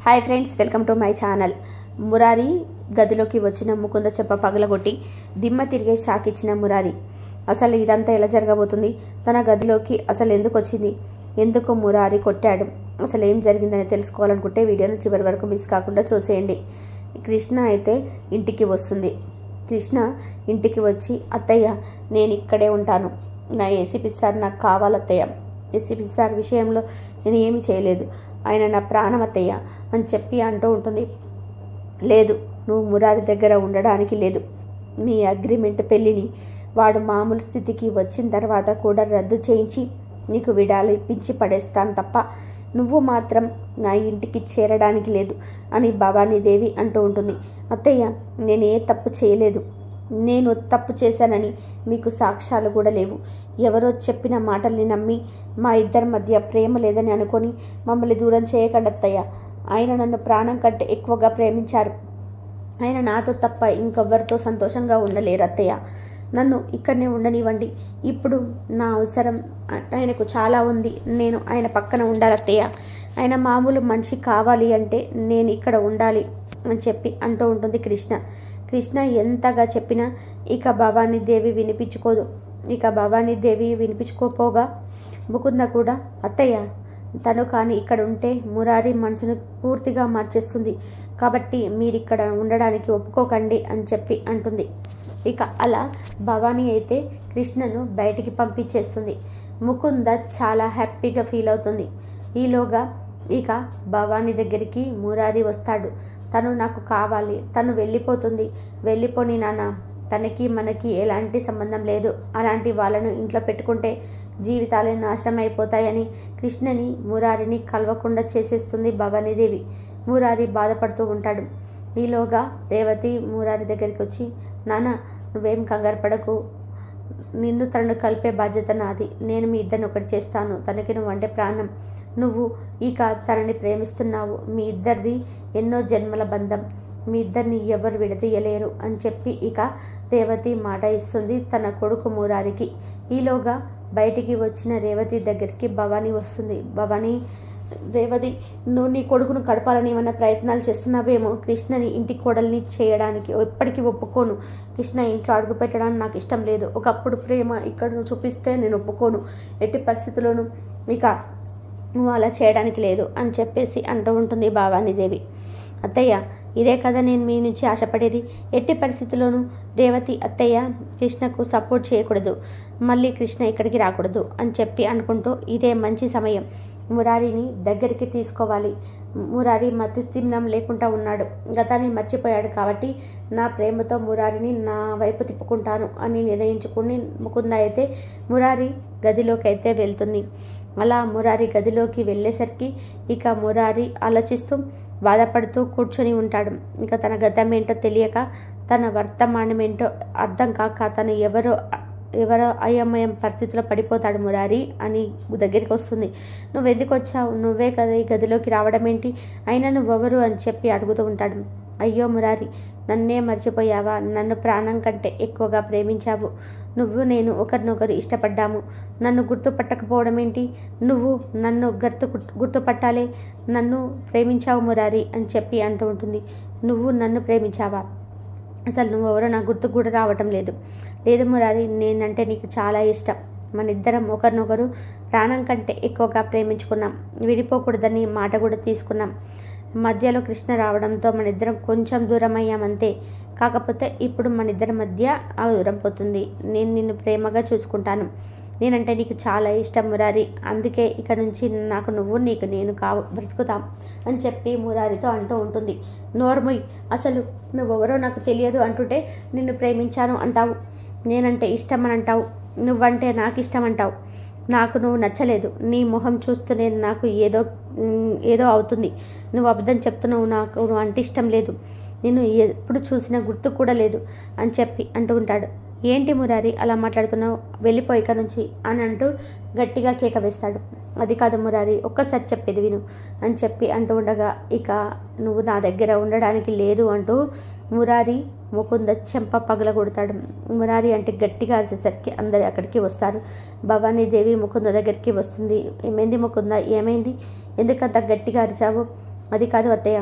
hi friends welcome to my channel Murari గదిలోకి వచ్చిన ముకుంద చెప్ప పగలగొట్టి దిమ్మ తిరిగే షాక్ ఇచ్చిన మురారి అసలు ఇదంతా ఎలా జరగబోతుంది తన గదిలోకి అసలు ఎందుకు వచ్చింది ఎందుకు మురారి కొట్టాడు అసలు ఏం జరిగిందని తెలుసుకోవాలనుకుంటే వీడియోను చివరి వరకు మిస్ కాకుండా చూసేయండి కృష్ణ అయితే ఇంటికి వస్తుంది కృష్ణ ఇంటికి వచ్చి అత్తయ్య నేను ఇక్కడే ఉంటాను నా ఏసీపీ సార్ నాకు కావాలి అత్తయ్య ఏసీపీ సార్ విషయంలో నేను ఏమీ చేయలేదు ఆయన నా ప్రాణం అత్తయ్య అని చెప్పి అంటూ ఉంటుంది లేదు నువ్వు మురారి దగ్గర ఉండడానికి లేదు నీ అగ్రిమెంట్ పెళ్ళిని వాడు మామూలు స్థితికి వచ్చిన తర్వాత కూడా రద్దు చేయించి నీకు విడాలు ఇప్పించి పడేస్తాను తప్ప నువ్వు మాత్రం నా ఇంటికి చేరడానికి లేదు అని భవానీదేవి అంటూ ఉంటుంది అత్తయ్య నేను ఏ తప్పు చేయలేదు నేను తప్పు చేశానని మీకు సాక్ష్యాలు కూడా లేవు ఎవరో చెప్పిన మాటల్ని నమ్మి మా ఇద్దరి మధ్య ప్రేమ లేదని అనుకొని మమ్మల్ని దూరం చేయకండి అత్తయ్య ఆయన నన్ను ప్రాణం కంటే ఎక్కువగా ప్రేమించారు ఆయన నాతో తప్ప ఇంకెవ్వరితో సంతోషంగా ఉండలేరు అత్తయ్య నన్ను ఇక్కడనే ఉండనివ్వండి ఇప్పుడు నా అవసరం ఆ- ఆయనకు చాలా ఉంది నేను ఆయన పక్కన ఉండాలి అత్తయ్య ఆయన మామూలు మనిషి కావాలి అంటే నేను ఇక్కడ ఉండాలి అని చెప్పి అంటూ ఉంటుంది కృష్ణ కృష్ణ ఎంతగా చెప్పినా ఇక భవానీ దేవి వినిపించుకోదు ఇక భవానీ దేవి వినిపించుకోపోగా ముకుంద కూడా అత్తయ్య తను కానీ ఇక్కడ ఉంటే మురారి మనసును పూర్తిగా మార్చేస్తుంది కాబట్టి మీరు ఇక్కడ ఉండడానికి ఒప్పుకోకండి అని చెప్పి అంటుంది ఇక అలా భవానీ అయితే కృష్ణను బయటికి పంపించేస్తుంది ముకుంద చాలా హ్యాపీగా ఫీల్ అవుతుంది ఈలోగా ఇక భవానీ దగ్గరికి మురారి వస్తాడు తను నాకు కావాలి తను వెళ్ళిపోతుంది వెళ్ళిపోని నాన్న తనకి మనకి ఎలాంటి సంబంధం లేదు అలాంటి వాళ్ళను ఇంట్లో పెట్టుకుంటే జీవితాలే నాశనం అయిపోతాయని కృష్ణని మురారిని కలవకుండా చేసేస్తుంది భవానీదేవి మురారి బాధపడుతూ ఉంటాడు ఈలోగా రేవతి మురారి దగ్గరికి వచ్చి నాన్న నువ్వేం కంగారు పడకు నిన్ను తనను కలిపే బాధ్యత నాది నేను మీ ఇద్దరిని ఒకటి చేస్తాను తనకి నువ్వు అంటే ప్రాణం నువ్వు ఇక తనని ప్రేమిస్తున్నావు మీ ఇద్దరిది ఎన్నో జన్మల బంధం మీ ఇద్దరిని ఎవరు విడదీయలేరు అని చెప్పి ఇక రేవతి మాట ఇస్తుంది తన కొడుకు మురారికి ఈలోగా బయటికి వచ్చిన రేవతి దగ్గరికి భవానీ వస్తుంది భవానీ రేవతి నువ్వు నీ కొడుకును కడపాలని ఏమైనా ప్రయత్నాలు చేస్తున్నావేమో కృష్ణని ఇంటి కోడల్ని చేయడానికి ఎప్పటికీ ఒప్పుకోను కృష్ణ ఇంట్లో అడుగు పెట్టడానికి నాకు ఇష్టం లేదు ఒకప్పుడు ప్రేమ ఇక్కడ నువ్వు చూపిస్తే నేను ఒప్పుకోను ఎట్టి పరిస్థితుల్లోనూ ఇక నువ్వు అలా చేయడానికి లేదు అని చెప్పేసి అంటూ ఉంటుంది భవానీదేవి అత్తయ్య ఇదే కదా నేను మీ నుంచి ఆశపడేది ఎట్టి పరిస్థితుల్లోనూ రేవతి అత్తయ్య కృష్ణకు సపోర్ట్ చేయకూడదు మళ్ళీ కృష్ణ ఇక్కడికి రాకూడదు అని చెప్పి అనుకుంటూ ఇదే మంచి సమయం మురారిని దగ్గరికి తీసుకోవాలి మురారి మతిస్థిమ్నం లేకుండా ఉన్నాడు గతాన్ని మర్చిపోయాడు కాబట్టి నా ప్రేమతో మురారిని నా వైపు తిప్పుకుంటాను అని నిర్ణయించుకుని ముకుంద అయితే మురారి గదిలోకి అయితే వెళ్తుంది అలా మురారి గదిలోకి వెళ్ళేసరికి ఇక మురారి ఆలోచిస్తూ బాధపడుతూ కూర్చొని ఉంటాడు ఇక తన గతం ఏంటో తెలియక తన వర్తమానం ఏంటో అర్థం కాక తను ఎవరో ఎవరో అయోమయం పరిస్థితిలో పడిపోతాడు మురారి అని దగ్గరికి వస్తుంది నువ్వు ఎందుకు వచ్చావు నువ్వే కదా ఈ గదిలోకి రావడం ఏంటి అయినా నువ్వెవరు అని చెప్పి అడుగుతూ ఉంటాడు అయ్యో మురారి నన్నే మర్చిపోయావా నన్ను ప్రాణం కంటే ఎక్కువగా ప్రేమించావు నువ్వు నేను ఒకరినొకరు ఇష్టపడ్డాము నన్ను గుర్తుపట్టకపోవడం ఏంటి నువ్వు నన్ను గుర్తు గుర్తుపట్టాలే నన్ను ప్రేమించావు మురారి అని చెప్పి అంటూ ఉంటుంది నువ్వు నన్ను ప్రేమించావా అసలు నువ్వెవరో నాకు గుర్తు కూడా రావటం లేదు లేదు మురారి నేనంటే నీకు చాలా ఇష్టం మన ఇద్దరం ఒకరినొకరు ప్రాణం కంటే ఎక్కువగా ప్రేమించుకున్నాం విడిపోకూడదని మాట కూడా తీసుకున్నాం మధ్యలో కృష్ణ రావడంతో మన ఇద్దరం కొంచెం దూరం అయ్యామంతే కాకపోతే ఇప్పుడు మన ఇద్దరి మధ్య ఆ దూరం పోతుంది నేను నిన్ను ప్రేమగా చూసుకుంటాను నేనంటే నీకు చాలా ఇష్టం మురారి అందుకే ఇక నుంచి నాకు నువ్వు నీకు నేను కావు బ్రతుకుతాం అని చెప్పి మురారితో అంటూ ఉంటుంది నోర్మొయ్ అసలు నువ్వెవరో నాకు తెలియదు అంటుంటే నిన్ను ప్రేమించాను అంటావు నేనంటే ఇష్టం అని అంటావు నువ్వంటే నాకు ఇష్టం అంటావు నాకు నువ్వు నచ్చలేదు నీ మొహం చూస్తూనే నాకు ఏదో ఉమ్, ఏదో అవుతుంది నువ్వు అబద్ధం చెప్తున్నావు నాకు నువ్వు అంటే ఇష్టం లేదు నేను ఎప్పుడు చూసినా గుర్తు కూడా లేదు అని చెప్పి అంటూ ఉంటాడు ఏంటి మురారి అలా మాట్లాడుతున్నావు వెళ్ళిపో ఇక నుంచి అని అంటూ గట్టిగా కేక వేస్తాడు అది కాదు మురారి ఒక్కసారి చెప్పేది విను అని చెప్పి అంటూ ఉండగా ఇక నువ్వు నా దగ్గర ఉండడానికి లేదు అంటూ మురారి ముకుంద చెంప పగల కొడతాడు మురారి అంటే గట్టిగా అరిసేసరికి అందరు అక్కడికి వస్తారు భవానీదేవి ముకుంద దగ్గరికి వస్తుంది ఏమైంది ముకుంద ఏమైంది ఎందుకంత గట్టిగా అరిచావు అది కాదు అత్తయ్య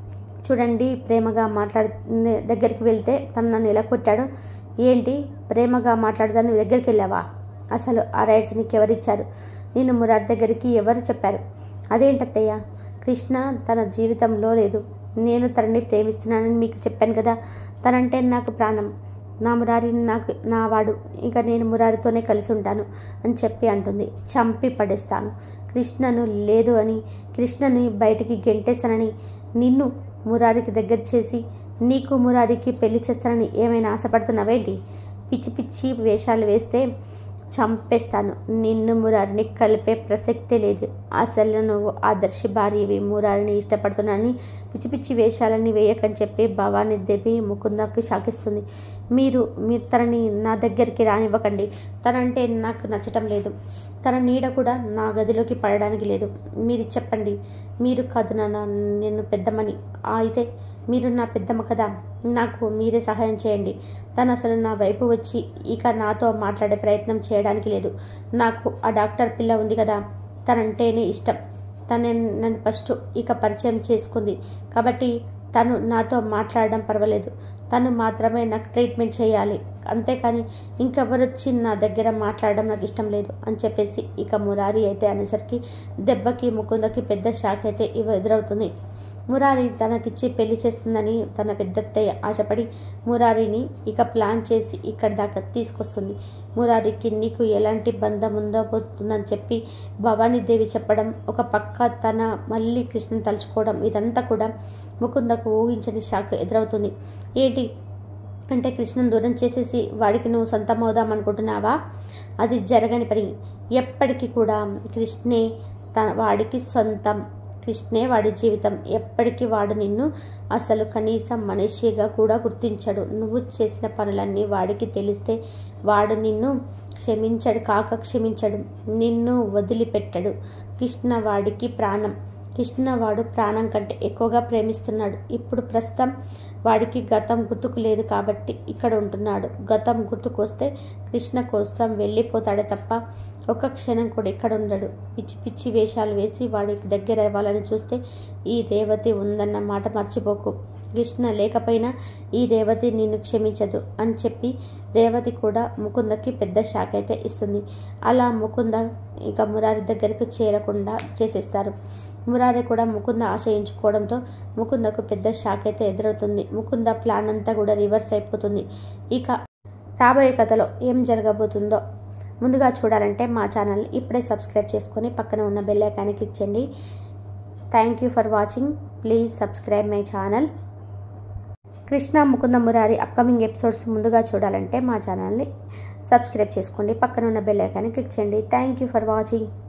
చూడండి ప్రేమగా మాట్లాడు దగ్గరికి వెళ్తే తను నన్ను ఎలా కొట్టాడు ఏంటి ప్రేమగా మాట్లాడదాన్ని దగ్గరికి వెళ్ళావా అసలు ఆ రైట్స్ నీకు ఎవరిచ్చారు నేను మురారి దగ్గరికి ఎవరు చెప్పారు అదేంటత్తయ్య కృష్ణ తన జీవితంలో లేదు నేను తనని ప్రేమిస్తున్నానని మీకు చెప్పాను కదా తనంటే నాకు ప్రాణం నా మురారి నాకు నా వాడు ఇంకా నేను మురారితోనే కలిసి ఉంటాను అని చెప్పి అంటుంది చంపి పడేస్తాను కృష్ణను లేదు అని కృష్ణని బయటికి గెంటేస్తానని నిన్ను మురారికి దగ్గర చేసి నీకు మురారికి పెళ్లి చేస్తానని ఏమైనా ఆశపడుతున్నావేంటి పిచ్చి పిచ్చి వేషాలు వేస్తే చంపేస్తాను నిన్ను మురారిని కలిపే ప్రసక్తే లేదు అసలు నువ్వు ఆదర్శి భార్యవి మురారిని ఇష్టపడుతున్నానని పిచ్చి పిచ్చి వేషాలని వేయకని చెప్పి భవానీ దేవి ముకుందకి శాకిస్తుంది మీరు మీరు తనని నా దగ్గరికి రానివ్వకండి తనంటే నాకు నచ్చటం లేదు తన నీడ కూడా నా గదిలోకి పడడానికి లేదు మీరు చెప్పండి మీరు కాదు నాన్న నేను పెద్దమ్మని అయితే మీరు నా పెద్దమ్మ కదా నాకు మీరే సహాయం చేయండి తను అసలు నా వైపు వచ్చి ఇక నాతో మాట్లాడే ప్రయత్నం చేయడానికి లేదు నాకు ఆ డాక్టర్ పిల్ల ఉంది కదా తనంటేనే ఇష్టం తను నన్ను ఫస్ట్ ఇక పరిచయం చేసుకుంది కాబట్టి తను నాతో మాట్లాడడం పర్వాలేదు తను మాత్రమే నాకు ట్రీట్మెంట్ చేయాలి అంతేకాని ఇంకెవరు వచ్చి నా దగ్గర మాట్లాడడం నాకు ఇష్టం లేదు అని చెప్పేసి ఇక మురారి అయితే అనేసరికి దెబ్బకి ముకుందకి పెద్ద షాక్ అయితే ఇవ ఎదురవుతుంది మురారి తనకిచ్చి పెళ్లి చేస్తుందని తన పెద్దత్తయ్య ఆశపడి మురారిని ఇక ప్లాన్ చేసి ఇక్కడి దాకా తీసుకొస్తుంది మురారికి నీకు ఎలాంటి బంధం ఉందో పోతుందని చెప్పి భవానీదేవి చెప్పడం ఒక పక్క తన మళ్ళీ కృష్ణని తలుచుకోవడం ఇదంతా కూడా ముకుందకు ఊహించని షాక్ ఎదురవుతుంది ఏంటి అంటే కృష్ణను దూరం చేసేసి వాడికి నువ్వు సొంతం అవుదాం అనుకుంటున్నావా అది జరగని పని ఎప్పటికీ కూడా కృష్ణే తన వాడికి సొంతం కృష్ణే వాడి జీవితం ఎప్పటికీ వాడు నిన్ను అసలు కనీసం మనిషిగా కూడా గుర్తించడు నువ్వు చేసిన పనులన్నీ వాడికి తెలిస్తే వాడు నిన్ను క్షమించడు కాక క్షమించడు నిన్ను వదిలిపెట్టడు కృష్ణ వాడికి ప్రాణం కృష్ణ వాడు ప్రాణం కంటే ఎక్కువగా ప్రేమిస్తున్నాడు ఇప్పుడు ప్రస్తుతం వాడికి గతం గుర్తుకు లేదు కాబట్టి ఇక్కడ ఉంటున్నాడు గతం గుర్తుకొస్తే కృష్ణ కోసం వెళ్ళిపోతాడే తప్ప ఒక్క క్షణం కూడా ఇక్కడ ఉండడు పిచ్చి పిచ్చి వేషాలు వేసి వాడికి దగ్గర అవ్వాలని చూస్తే ఈ రేవతి ఉందన్న మాట మర్చిపోకు కృష్ణ లేకపోయినా ఈ రేవతి నిన్ను క్షమించదు అని చెప్పి రేవతి కూడా ముకుందకి పెద్ద షాక్ అయితే ఇస్తుంది అలా ముకుంద ఇక మురారి దగ్గరికి చేరకుండా చేసేస్తారు మురారి కూడా ముకుంద ఆశయించుకోవడంతో ముకుందకు పెద్ద షాక్ అయితే ఎదురవుతుంది ముకుంద ప్లాన్ అంతా కూడా రివర్స్ అయిపోతుంది ఇక రాబోయే కథలో ఏం జరగబోతుందో ముందుగా చూడాలంటే మా ఛానల్ ఇప్పుడే సబ్స్క్రైబ్ చేసుకొని పక్కన ఉన్న బెల్ ఐకాన్ని క్లిక్ చేయండి thank you for watching please subscribe my channel Krishna Mukunda Murari upcoming episodes ముందుగా చూడాలంటే మా ఛానల్ని సబ్స్క్రైబ్ చేసుకోండి పక్కన ఉన్న బెల్ ఐకాన్ని క్లిక్ చేయండి థ్యాంక్ యూ ఫర్ వాచింగ్